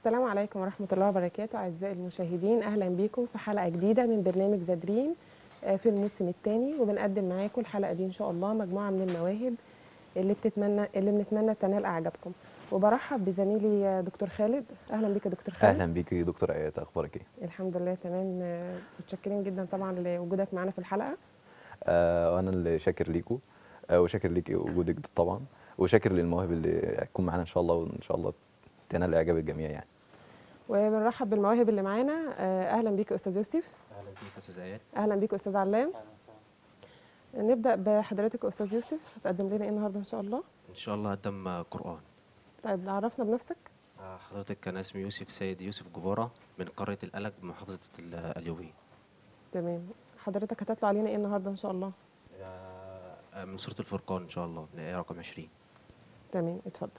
السلام عليكم ورحمة الله وبركاته أعزائي المشاهدين أهلا بيكم في حلقة جديدة من برنامج ذا دريم في الموسم الثاني وبنقدم معاكم الحلقة دي إن شاء الله مجموعة من المواهب اللي بتتمنى اللي بنتمنى تنال إعجابكم وبرحب بزميلي دكتور خالد أهلا بيك يا دكتور خالد اهلا بيكي دكتور ايات اخبارك ايه الحمد لله تمام آه، متشكرين جدا طبعا لوجودك معانا في الحلقة آه وانا اللي شاكر ليكو آه وشاكر ليكي وجودك ده طبعا وشاكر للمواهب اللي هتكون معانا ان شاء الله وان شاء الله تنال اعجاب الجميع يعني وبنرحب بالمواهب اللي معانا آه، أهلا بيك أستاذ يوسف اهلا بيك يا استاذ اياد أهلا بيك أستاذ علام نبدأ بحضرتك أستاذ يوسف هتقدم لنا إيه النهاردة إن شاء الله ان شاء الله قدم قران طيب عرفنا بنفسك آه، حضرتك كان اسمي يوسف سيد يوسف جبارة من قرية القلق بمحافظة ال- اليوبية تمام حضرتك هتطلع علينا إيه النهاردة إن شاء الله آه، من سورة الفرقان ان شاء الله من الآية رقم 20 تمام اتفضل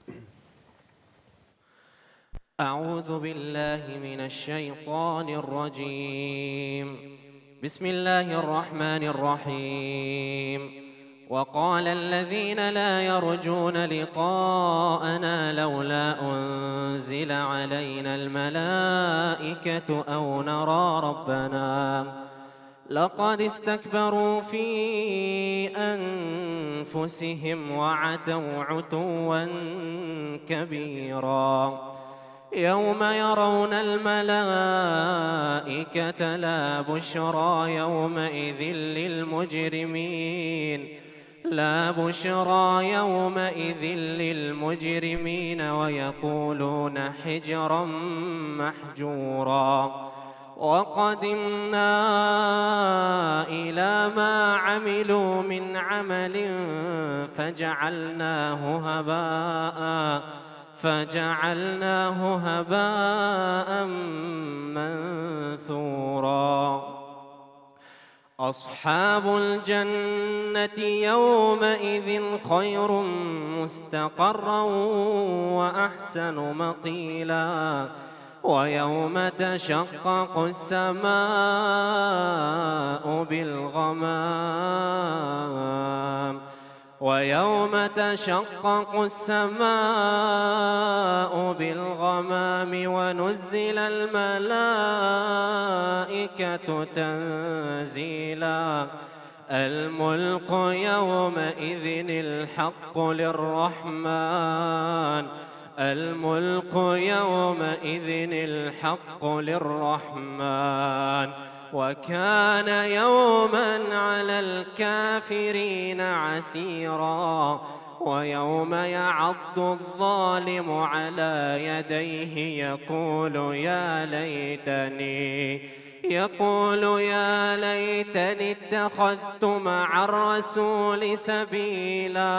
أعوذ بالله من الشيطان الرجيم بسم الله الرحمن الرحيم وقال الذين لا يرجون لقاءنا لولا أنزل علينا الملائكة أو نرى ربنا لقد استكبروا في أنفسهم وعتوا عتوا كبيرا يوم يرون الملائكة لا بشرى يومئذ للمجرمين لا بشرى يومئذ للمجرمين ويقولون حجرا محجورا وقدمنا إلى ما عملوا من عمل فجعلناه هباء فجعلناه هباء منثورا أصحاب الجنة يومئذ خير مستقرا وأحسن مقيلا ويوم تشقق السماء بالغمام ويوم تشقق السماء بالغمام ونزل الملائكة تنزيلا الملك يومئذ الحق للرحمن الملك يومئذ الحق للرحمن وكان يوما على الكافرين عسيرا ويوم يعض الظالم على يديه يقول يا ليتني يقول يا ليتني اتخذت مع الرسول سبيلا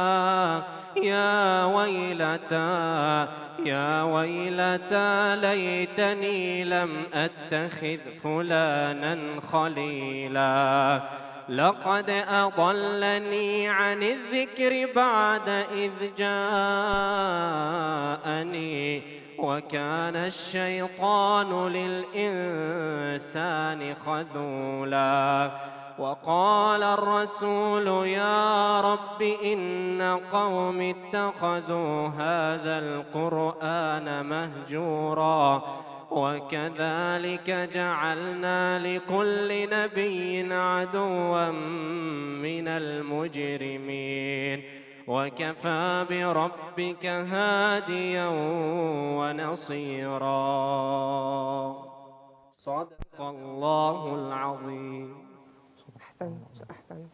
يا ويلتى يا ويلتى ليتني لم أتخذ فلانا خليلا لقد أضلني عن الذكر بعد إذ جاءني وكان الشيطان للإنسان خذولا وقال الرسول يا رب إن قوم اتخذوا هذا القرآن مهجورا وكذلك جعلنا لكل نبي عدوا من المجرمين وكفى بربك هاديا ونصيرا صدق الله العظيم أحسنت أحسنت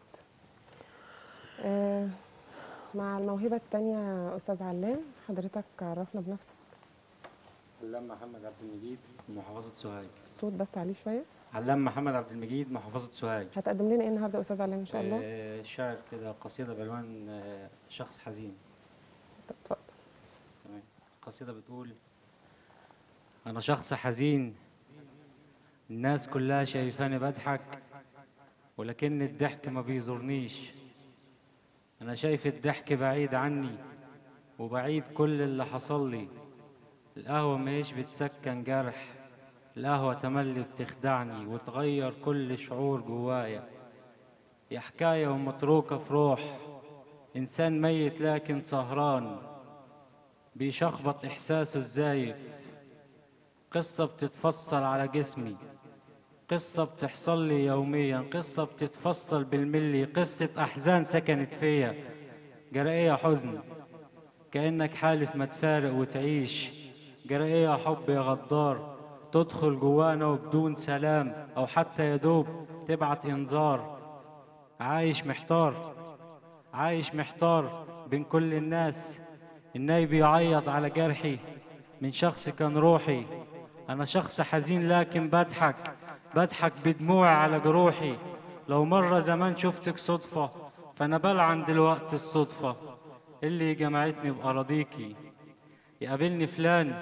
آه مع الموهبة التانية أستاذ علام حضرتك عرفنا بنفسك علام محمد عبد المجيد من محافظة سوهاج الصوت بس عليه شوية علام محمد عبد المجيد محافظة سوهاج هتقدم لنا إيه النهاردة يا أستاذ علام إن شاء الله آه، شاعر كده قصيدة بعنوان آه، شخص حزين طب اتفضل تمام القصيدة بتقول أنا شخص حزين الناس كلها شايفاني بضحك ولكن الضحك ما بيزورنيش أنا شايف الضحك بعيد عني وبعيد كل اللي حصل لي القهوة ماهيش بتسكن جرح القهوة تملي بتخدعني وتغير كل شعور جوايا يا حكاية ومتروكة في روح إنسان ميت لكن سهران بيشخبط إحساسه الزايف قصة بتتفصل على جسمي قصة بتحصل لي يوميا قصة بتتفصل بالملي قصة أحزان سكنت فيا جرائية حزن كأنك حالف ما تفارق وتعيش جرائية حب يا غدار تدخل جوانا وبدون سلام أو حتى يدوب تبعت إنذار عايش محتار عايش محتار بين كل الناس الناي بيعيط على جرحي من شخص كان روحي أنا شخص حزين لكن بضحك بضحك بدموعي على جروحي لو مرة زمان شفتك صدفة فأنا بلعن دلوقتي الصدفة اللي جمعتني بأراضيكي يقابلني فلان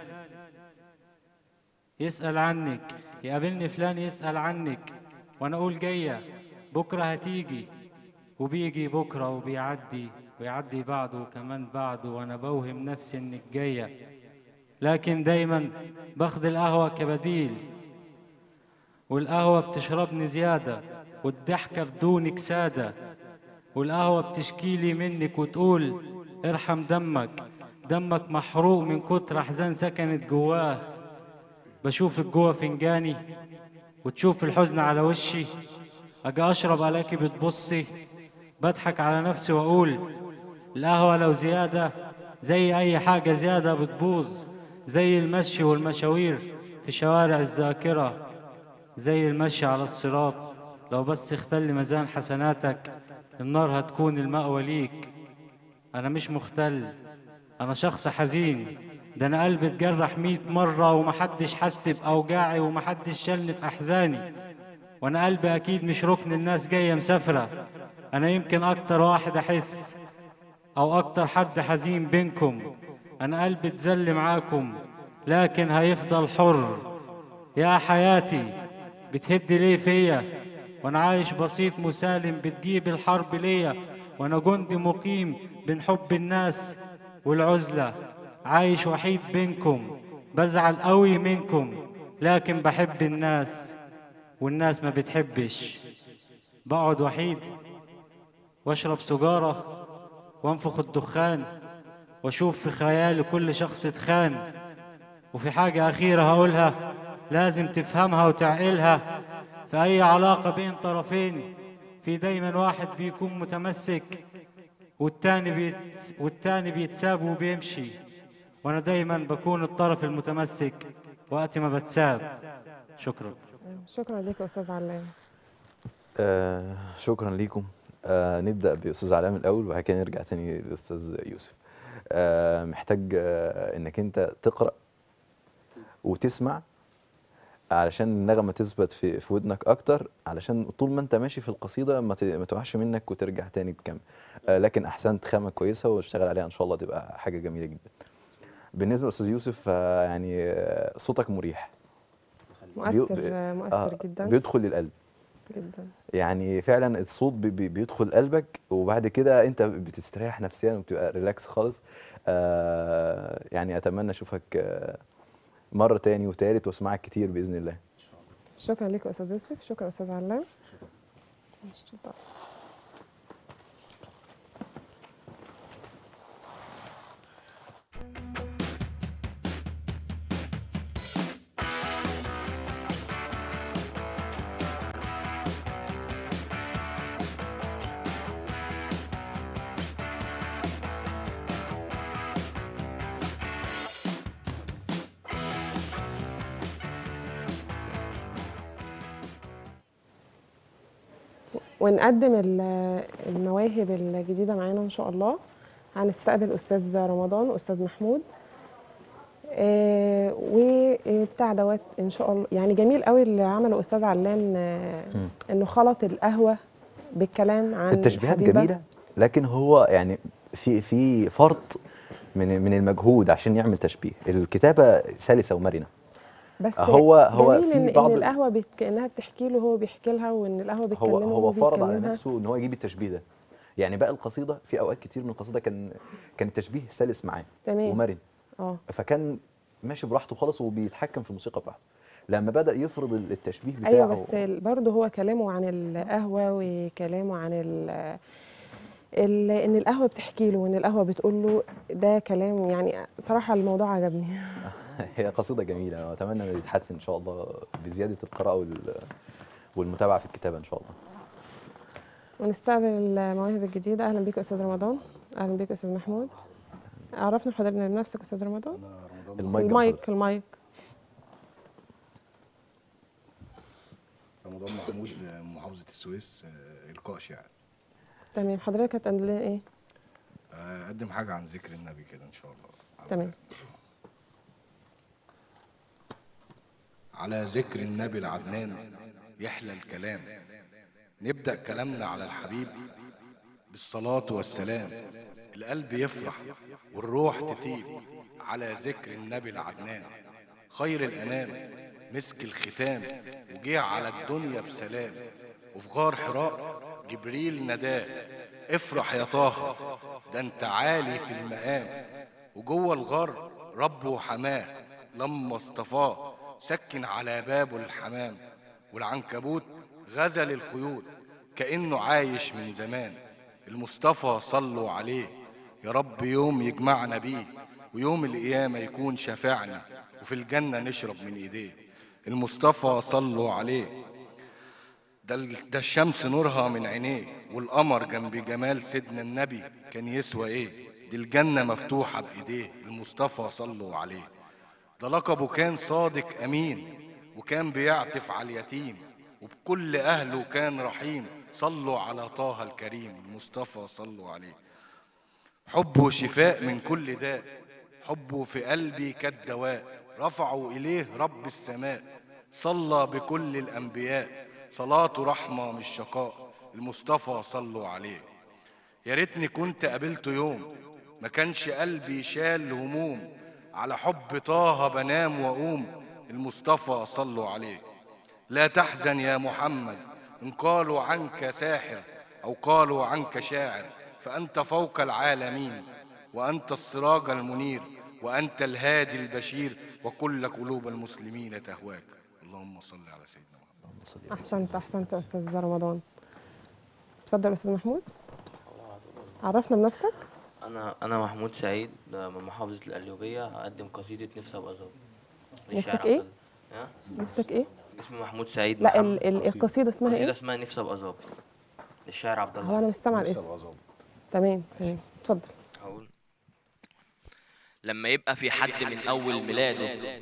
يسأل عنك يقابلني فلان يسأل عنك وأنا أقول جاية بكرة هتيجي وبيجي بكرة وبيعدي ويعدي بعده وكمان بعده وأنا بوهم نفسي إنك جاية لكن دايما باخد القهوة كبديل والقهوة بتشربني زيادة والضحكة بدونك سادة والقهوة بتشكيلي منك وتقول ارحم دمك دمك محروق من كتر أحزان سكنت جواه بشوفك جوا فنجاني وتشوف الحزن على وشي أجي أشرب ألاقي بتبصي بضحك على نفسي وأقول القهوة لو زيادة زي أي حاجة زيادة بتبوظ زي المشي والمشاوير في شوارع الذاكرة زي المشي على الصراط لو بس اختل ميزان حسناتك النار هتكون المأوى ليك أنا مش مختل أنا شخص حزين ده أنا قلبي اتجرح ميت مرة ومحدش حس بأوجاعي ومحدش شالني في أحزاني وأنا قلبي أكيد مش ركن الناس جاية مسافرة أنا يمكن أكتر واحد أحس أو أكتر حد حزين بينكم أنا قلبي اتذل معاكم لكن هيفضل حر يا حياتي بتهد ليه فيا وانا عايش بسيط مسالم بتجيب الحرب ليا وانا جندي مقيم بين حب الناس والعزلة عايش وحيد بينكم بزعل قوي منكم لكن بحب الناس والناس ما بتحبش بقعد وحيد واشرب سجارة وانفخ الدخان واشوف في خيالي كل شخص اتخان وفي حاجة أخيرة هقولها لازم تفهمها وتعقلها في أي علاقة بين طرفين في دايما واحد بيكون متمسك والتاني بيت والتاني بيتساب وبيمشي وأنا دايما بكون الطرف المتمسك وقت ما بتساب شكرا شكرا لك يا استاذ علام آه شكرا ليكم آه نبدا باستاذ علام الاول وبعد كده نرجع تاني للاستاذ يوسف آه محتاج آه انك انت تقرا وتسمع علشان النغمه تثبت في في ودنك اكتر علشان طول ما انت ماشي في القصيده ما ت- ما توحش منك وترجع تاني تكمل آه لكن احسنت خامه كويسه واشتغل عليها ان شاء الله تبقى حاجه جميله جدا بالنسبه لاستاذ يوسف آه يعني آه صوتك مريح مؤثر بي- مؤثر آه، جدا بيدخل للقلب جدا يعني فعلا الصوت بي بي بيدخل قلبك وبعد كده انت بتستريح نفسيا وبتبقى ريلاكس خالص آه يعني اتمنى اشوفك آه مره تاني وتالت واسمعك كتير باذن الله شكرا لك يا استاذ يوسف شكرا استاذ علام ماشي، اتفضل. ونقدم ال- المواهب الجديده معانا ان شاء الله هنستقبل استاذ رمضان واستاذ محمود آه وبتاع دوت ان شاء الله يعني جميل قوي اللي عمله استاذ علام آه مم. انه خلط القهوه بالكلام عن التشبيهات حبيبة. جميله لكن هو يعني في في فرط من من المجهود عشان يعمل تشبيه الكتابه سلسه ومرنه بس هو- هو جميل في ان, بعض إن ال- القهوه بت... كانها بتحكي له هو بيحكي لها وان القهوه بتكلمه هو هو وهو فرض على بيكلمها. نفسه ان هو يجيب التشبيه ده يعني بقى القصيده في اوقات كتير من القصيده كان كان التشبيه سلس معاه تمام. ومرن اه فكان ماشي براحته خالص وبيتحكم في الموسيقى براحته لما بدا يفرض التشبيه بتاعه ايوه بس برضه هو كلامه عن القهوه وكلامه عن ال ال ان القهوه بتحكي له وان القهوه بتقول له ده كلام يعني صراحه الموضوع عجبني هي قصيده جميله واتمنى ان يتحسن ان شاء الله بزياده القراءه وال- والمتابعه في الكتابه ان شاء الله ونستقبل المواهب الجديدة أهلا بيك أستاذ رمضان أهلا بيك أستاذ محمود عرفنا حضرنا بنفسك أستاذ رمضان المايك المايك المايك رمضان محمود من محافظة السويس آه، إلقاء شعر تمام حضرتك هتقدم لنا إيه؟ آه، أقدم حاجة عن ذكر النبي كده إن شاء الله تمام على ذكر النبي العدنان يحلى الكلام نبدأ كلامنا على الحبيب بالصلاة والسلام القلب يفرح والروح تطيب على ذكر النبي العدنان خير الأنام مسك الختام وجه على الدنيا بسلام وفي غار حراء جبريل نداه افرح يا طه ده انت عالي في المقام وجوه الغار ربه حماه لما اصطفاه سكن على بابه الحمام والعنكبوت غزل الخيول كأنه عايش من زمان المصطفى صلوا عليه يا رب يوم يجمعنا بيه ويوم القيامة يكون شفاعنا وفي الجنة نشرب من ايديه المصطفى صلوا عليه ده, ال- ده الشمس نورها من عينيه والقمر جنب جمال سيدنا النبي كان يسوى ايه دي الجنة مفتوحة بإيديه المصطفى صلوا عليه ده لقبه كان صادق أمين وكان بيعطف على اليتيم وبكل أهله كان رحيم صلوا على طه الكريم المصطفى صلوا عليه حبه شفاء من كل داء حبه في قلبي كالدواء رفعوا إليه رب السماء صلى بكل الأنبياء صلاته رحمة مش شقاء المصطفى صلوا عليه يا ريتني كنت قابلته يوم ما كانش قلبي شال هموم على حب طه بنام وأقوم المصطفى صلوا عليه لا تحزن يا محمد إن قالوا عنك ساحر أو قالوا عنك شاعر فأنت فوق العالمين وأنت السراج المنير وأنت الهادي البشير وكل قلوب المسلمين تهواك اللهم صل على سيدنا محمد أحسنت أحسنت يا أستاذ رمضان اتفضل أستاذ محمود عرفنا بنفسك انا انا محمود سعيد من محافظه القليوبيه هقدم قصيده نفسي ابقى ظابط نفسك للشاعر إيه؟ عبد ال- ها نفسك إيه؟ اسمي محمود سعيد لا محمد. ال ال القصيدة اسمها قصيده إيه؟ اسمها نفسي ابقى ظابط للشاعر عبد هو الله أنا مش سامعة الاسم تمام تمام اتفضل هقول لما يبقى في حد من اول ميلاده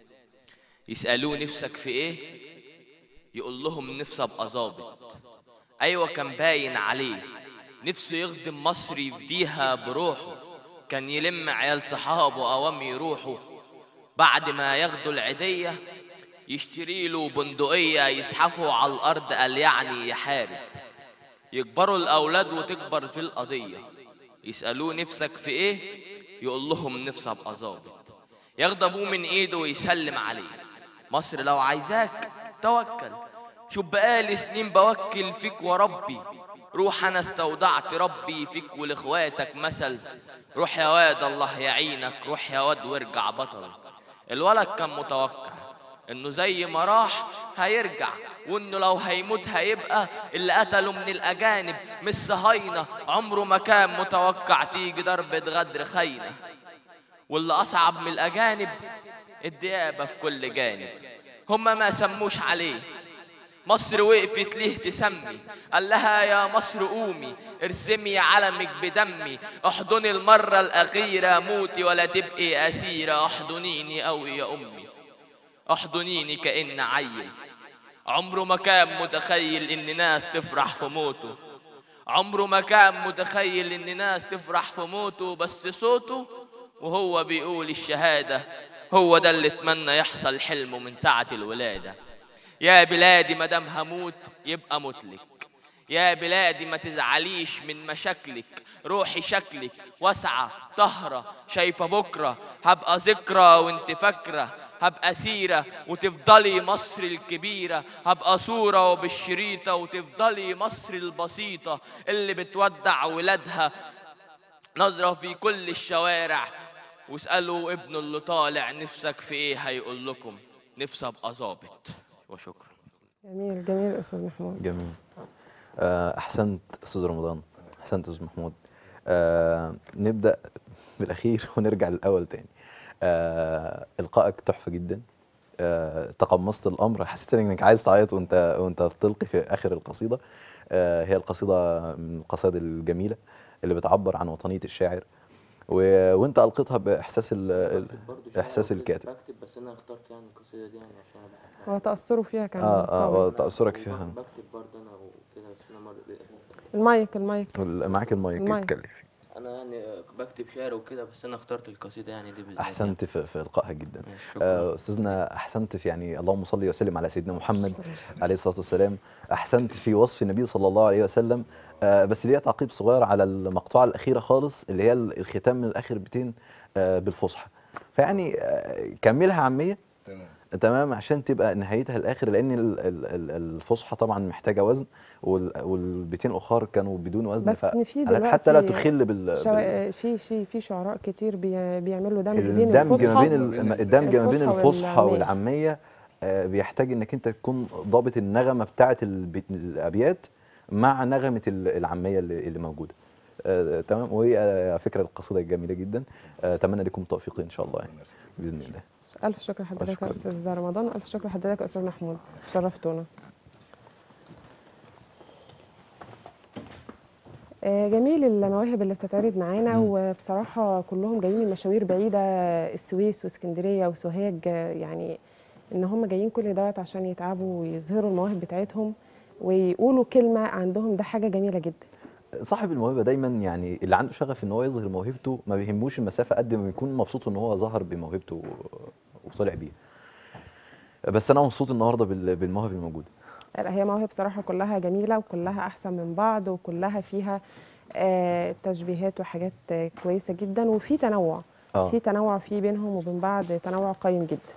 يسالوه نفسك في ايه يقول لهم نفسي ابقى ظابط ايوه كان باين عليه نفسه يخدم مصر يفديها بروحه كان يلم عيال صحابه اوام يروحوا بعد ما ياخدوا العيديه يشتري له بندقيه يزحفوا على الارض قال يعني يحارب يكبروا الأولاد وتكبر في القضية يسألوه نفسك في إيه يقول لهم نفسي أبقى ظابط ياخد أبوه من إيده ويسلم عليه مصر لو عايزاك توكل شوف بقالي سنين بوكل فيك وربي روح أنا استودعت ربي فيك ولإخواتك مثل روح يا واد الله يعينك روح يا واد وارجع بطل الولد كان متوقع انه زي ما راح هيرجع وانه لو هيموت هيبقى اللي قتله من الاجانب مش صهاينه عمره ما كان متوقع تيجي ضربه غدر خاينه واللي اصعب من الاجانب الديابه في كل جانب هما ما سموش عليه مصر وقفت ليه تسمي قال لها يا مصر قومي ارسمي علمك بدمي احضني المرة الأخيرة موتي ولا تبقي أسيرة احضنيني أوي يا أمي احضنيني كأن عيل عمره ما كان متخيل إن ناس تفرح في موته عمره ما كان متخيل إن ناس تفرح في موته بس صوته وهو بيقول الشهادة هو ده اللي اتمنى يحصل حلمه من ساعة الولادة يا بلادي مدام هموت يبقى متلك يا بلادي ما تزعليش من مشاكلك روحي شكلك واسعة طهرة شايفة بكرة هبقى ذكرى وانت فاكرة هبقى سيرة وتفضلي مصر الكبيرة هبقى صورة وبالشريطة وتفضلي مصر البسيطة اللي بتودع ولادها نظرة في كل الشوارع واسألوا ابنه اللي طالع نفسك في ايه هيقول لكم نفسي ابقى ظابط وشكرا جميل جميل أستاذ محمود جميل آه، احسنت استاذ رمضان احسنت استاذ محمود آه، نبدا بالاخير ونرجع للاول تاني آه القائك تحفه جدا آه تقمصت الامر حسيت انك عايز تعيط وانت وانت بتلقي في اخر القصيده آه هي القصيده من القصائد الجميله اللي بتعبر عن وطنيه الشاعر و... وانت القيتها باحساس ال... ال... احساس الكاتب بكتب بس انا اخترت يعني القصيده دي يعني عشان انا بحبها هو تاثره فيها كان اه اه قوي. تاثرك فيها بكتب برضه انا وكده بس انا مر... المايك المايك معاك المايك المايك. اتكلم انا يعني بكتب شعر وكده بس انا اخترت القصيده يعني دي بالذات احسنت في, في القائها جدا يعني. شكرا آه، استاذنا احسنت في يعني اللهم صل وسلم على سيدنا محمد عليه الصلاه والسلام احسنت في وصف النبي صلى الله عليه وسلم آه، بس ليا تعقيب صغير على المقطوعه الاخيره خالص اللي هي الختام من الاخر بيتين آه، بالفصحى فيعني آه، كملها عاميه تمام تمام عشان تبقى نهايتها الاخر لان ال- ال- ال- الفصحى طبعا محتاجه وزن وال- والبيتين الاخر كانوا بدون وزن بس إن في ف- حتى لا دلوقتي تخل بال, بال... شو... في في في شعراء كتير بي... بيعملوا دمج بين الدمج ما بين الفصحى ال- الدمج ما بين الفصحى الفصحى والعامية. والعاميه آه، بيحتاج انك انت تكون ضابط النغمه بتاعه البي- الابيات مع نغمه ال- العاميه اللي, اللي موجوده آه، تمام وهي آه، على فكره القصيده جميله جدا آه، اتمنى لكم التوفيق ان شاء الله يعني باذن الله الف شكر لحضرتك أشكرك. يا استاذ رمضان والف شكر لحضرتك يا استاذ محمود شرفتونا آه، جميل المواهب اللي بتتعرض معانا مم. وبصراحه كلهم جايين من مشاوير بعيده السويس واسكندريه وسوهاج آه، يعني ان هم جايين كل دوت عشان يتعبوا ويظهروا المواهب بتاعتهم ويقولوا كلمه عندهم ده حاجه جميله جدا صاحب الموهبه دايما يعني اللي عنده شغف ان هو يظهر موهبته ما بيهموش المسافه قد ما بيكون مبسوط ان هو ظهر بموهبته و- وطلع بيها بس انا مبسوط النهارده بال- بالمواهب الموجوده لا، هي مواهب صراحة كلها جميلة وكلها أحسن من بعض وكلها فيها آه، تشبيهات وحاجات آه، كويسة جدا وفي تنوع اه في تنوع في بينهم وبين بعض تنوع قيم جدا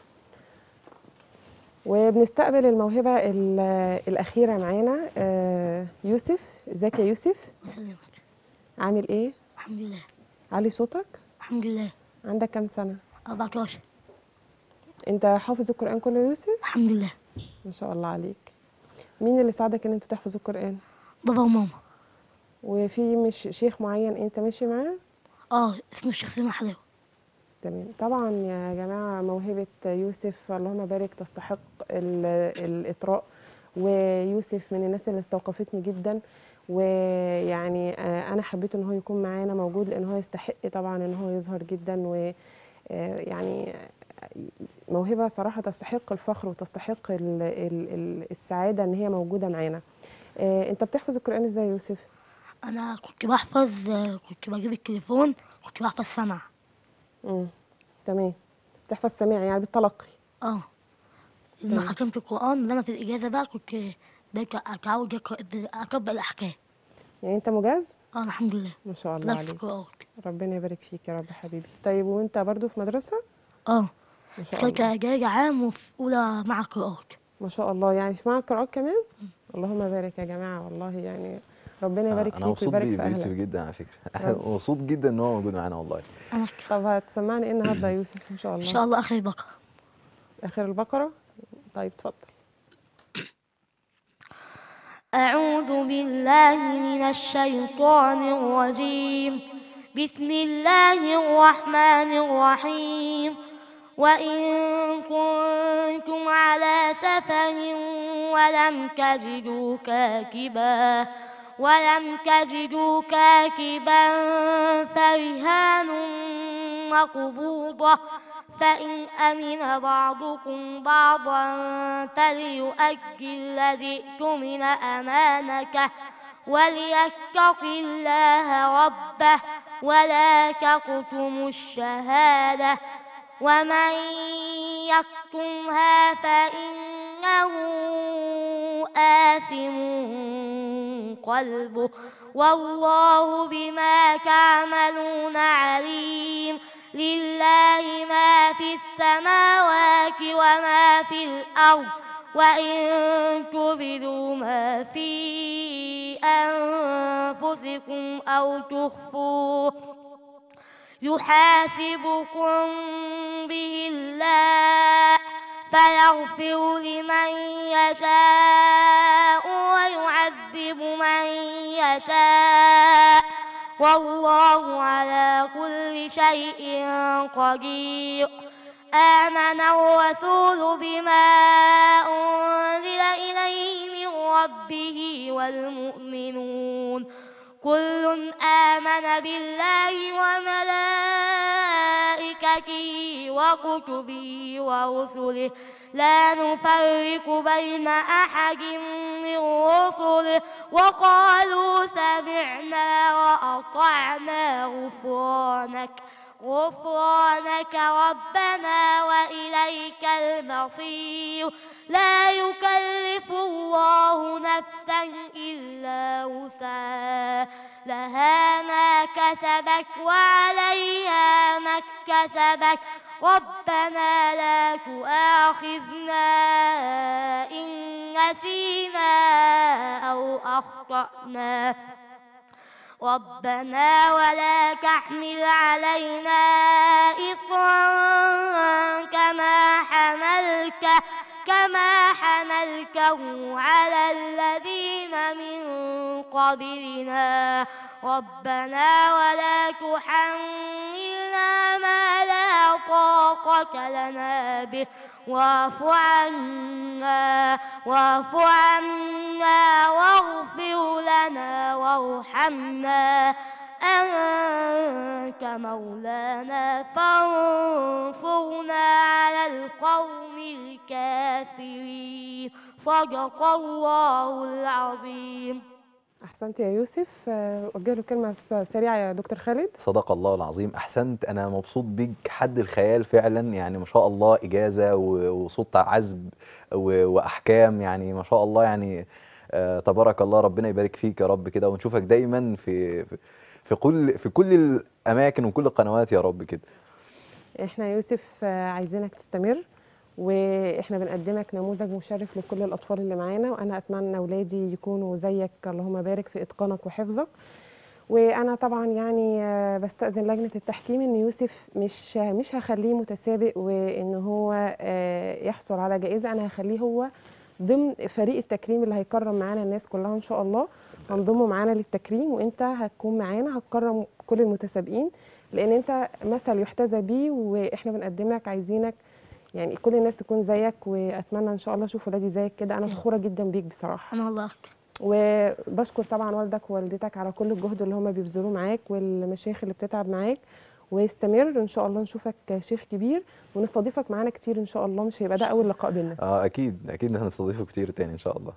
وبنستقبل الموهبة ال- الأخيرة معانا آه، يوسف ازيك يا يوسف سلامك عامل ايه الحمد لله علي صوتك الحمد لله عندك كام سنة 14 انت حافظ القرآن كله يا يوسف الحمد لله ما شاء الله عليك مين اللي ساعدك ان انت تحفظ القرآن بابا وماما وفي مش شيخ معين انت ماشي معاه اه اسمه الشيخ سيما حلاوة تمام طبعا يا جماعة موهبة يوسف اللهم بارك تستحق ال- الإطراء ويوسف من الناس اللي استوقفتني جدا ويعني آه، أنا حبيت إن هو يكون معانا موجود لأن هو يستحق طبعا إن هو يظهر جدا و آه، يعني موهبة صراحة تستحق الفخر وتستحق ال- ال- ال- السعادة إن هي موجودة معانا آه، أنت بتحفظ القرآن إزاي يا يوسف؟ انا كنت بحفظ آه، كنت بجيب التليفون كنت بحفظ سمع مم. تمام بتحفظ سماع يعني بالتلقي اه تمام. لما ختمت القرآن لما في الإجازة بقى كنت بقى أتعود أقرأ- أطبق الأحكام يعني أنت مجاز؟ اه الحمد لله ما شاء الله طلعت في عليك القرآن ربنا يبارك فيك يا رب حبيبي طيب وانت برضو في مدرسة اه ما شاء كنت الله جاي عام وفي أولى مع قراءات ما شاء الله يعني في معك قراءات كمان اللهم بارك يا جماعة والله يعني ربنا يبارك انا فيك مبسوط ويبارك بي- في بيوسف أهلك جدا على فكره احنا مبسوط جدا ان هو موجود معانا والله أنا طب هتسمعني ايه النهارده يا يوسف ان شاء إن الله شاء الله آخر بقرة آخر البقرة طيب اتفضل أعوذ بالله من الشيطان الرجيم بسم الله الرحمن الرحيم وإن كنتم على سفر ولم تجدوا كاتبا ولم تجدوا كاتبا فرهان مقبوضة فإن أمن بعضكم بعضا فليؤدي الذي اؤتمن أمانته وليتق الله ربه ولا تقتموا الشهادة ومن يكتمها فإنه آثم قلبه والله بما تعملون عليم لله ما في السماوات وما في الأرض وإن تبدوا ما في أنفسكم أو تخفوه يحاسبكم به الله فيغفر لمن يشاء ويعذب من يشاء والله على كل كل شيء قدير آمن الرسول بما أنزل إليه من ربه والمؤمنون كل آمن بالله وملائكته وكتبه ورسله لا نفرق بين أحد من رسله وقالوا سمعنا وأطعنا غفرانك غفرانك ربنا وإليك المصير لا يكلف الله نفسا إلا وسعها لها ما كسبت وعليها ما اكتسبت ربنا لا تؤاخذنا إن نسينا أو أخطأنا ربنا ولا تحمل علينا إصرا كما حملت كما حملته على الذين من قبلنا ربنا ولا تحملنا ما لا طاقة لنا به واعف عنا واعف عنا واغفر لنا وارحمنا أنت مولانا فانصرنا على القوم الكافرين صدق الله العظيم احسنت يا يوسف آه، وجه له كلمه في سريعه يا دكتور خالد صدق الله العظيم احسنت انا مبسوط بيك حد الخيال فعلا يعني ما شاء الله اجازه و- وصوت عزب و- واحكام يعني ما شاء الله يعني آه تبارك الله ربنا يبارك فيك يا رب كده ونشوفك دايما في في في كل في كل الاماكن وكل القنوات يا رب كده احنا يا يوسف آه، عايزينك تستمر واحنا بنقدمك نموذج مشرف لكل الاطفال اللي معانا وانا اتمنى اولادي يكونوا زيك اللهم بارك في اتقانك وحفظك وانا طبعا يعني آه، بستاذن لجنه التحكيم ان يوسف مش مش هخليه متسابق وان هو آه، يحصل على جائزه انا هخليه هو ضمن فريق التكريم اللي هيكرم معانا الناس كلها ان شاء الله هنضمه معانا للتكريم وانت هتكون معانا هتكرم كل المتسابقين لان انت مثل يحتذى بيه واحنا بنقدم لك عايزينك يعني كل الناس تكون زيك واتمنى ان شاء الله اشوف ولادي زيك كده انا فخوره جدا بيك بصراحه أنا الله أكبر وبشكر طبعا والدك ووالدتك على كل الجهد اللي هم بيبذلوه معاك والمشايخ اللي بتتعب معاك واستمر ان شاء الله نشوفك شيخ كبير ونستضيفك معانا كتير ان شاء الله مش هيبقى ده اول لقاء بينا اه اكيد اكيد هنستضيفه كتير تاني ان شاء الله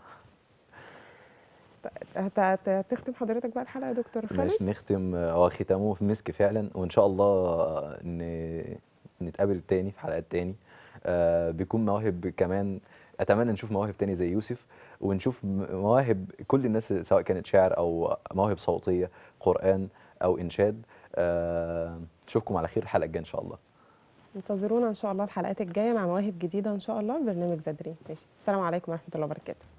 هت- هت- تختم حضرتك بقى الحلقه يا دكتور خالد ماشي نختم اه ختامه في مسك فعلا وان شاء الله ن... نتقابل تاني في حلقات تاني آه بيكون مواهب كمان اتمنى نشوف مواهب تاني زي يوسف ونشوف م- مواهب كل الناس سواء كانت شعر او مواهب صوتيه قران او انشاد آه نشوفكم على خير الحلقه الجايه ان شاء الله انتظرونا ان شاء الله الحلقات الجايه مع مواهب جديده ان شاء الله في برنامج زادرين ماشي السلام عليكم ورحمه الله وبركاته